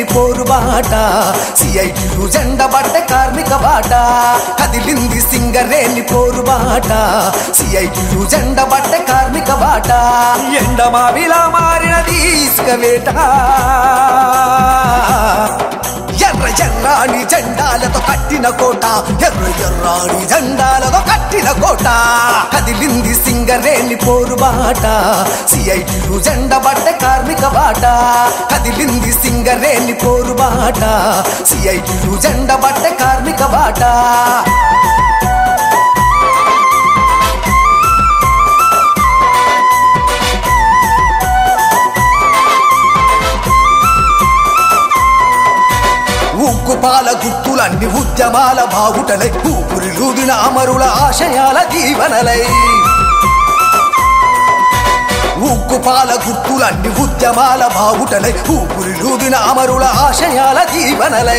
పోరు బాట సిఐటియు జెండ బట్ట కార్మిక బాట కదిలింది సింగరేణి పోరు బాట సిఐటియు జెండ బట్ట కార్మిక బాట ఎండమావిలా మారినది ఇసుక వేట ఎర్ర ఎర్రాని జెండాలతో కట్టిన కోట ఎర్ర ఎర్రాని జెండాలతో కట్టిన కోట కదిలింది సింగరేణి పోరు బాట సిఐటియు జెండ బట్ట కార్మిక బాట కదిలింది సింగరేణి పోరు బాట సిఐటియు జెండ బట్ట కార్మిక బాట ఉక్కుపాల గుర్తులన్నీ ఉద్యమాల బావుటలై ఊపిరిలూదిన అమరుల ఆశయాల దీవనలై ఉక్కుపాల గుర్తులన్నీ ఉద్యమాల బావుటలై ఊపిరిలూదిన అమరుల ఆశయాల దీవనలై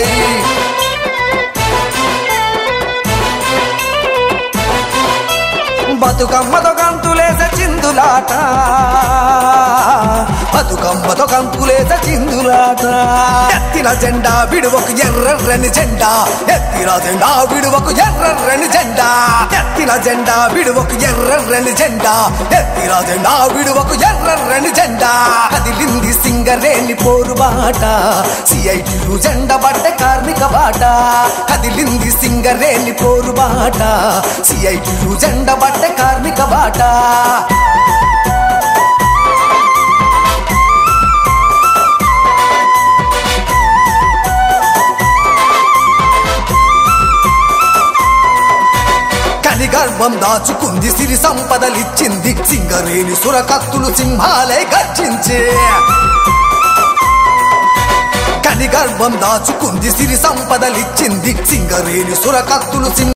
బతుకమ్మతో గంతులేస చిందులాట బతుకమ్మతో గంతులేస చిందులాట ఎత్తిన జెండా విడువకు ఎర్రని జెండా ఎత్తిన జెండా విడువకు ఎర్రని జెండా ఎత్తిన జెండా విడువకు ఎర్రని జెండా ఎత్తిన జెండా విడువకు ఎర్రని జెండా కదిలింది సింగరేణి పోరు బాట సిఐటియు జెండ బట్ట కార్మిక బాట కదిలింది సింగరేణి పోరు బాట సిఐటియు జెండ బట్ట కార్మిక బాట కని గర్భం దాచుకుంది సిరి సంపదలిచ్చింది సింగరేణి సురకత్తులు సింహాలే గర్జించే కని గర్భం దాచుకుంది సిరి సంపదలిచ్చింది సింగరేణి సురకత్తులు సింహ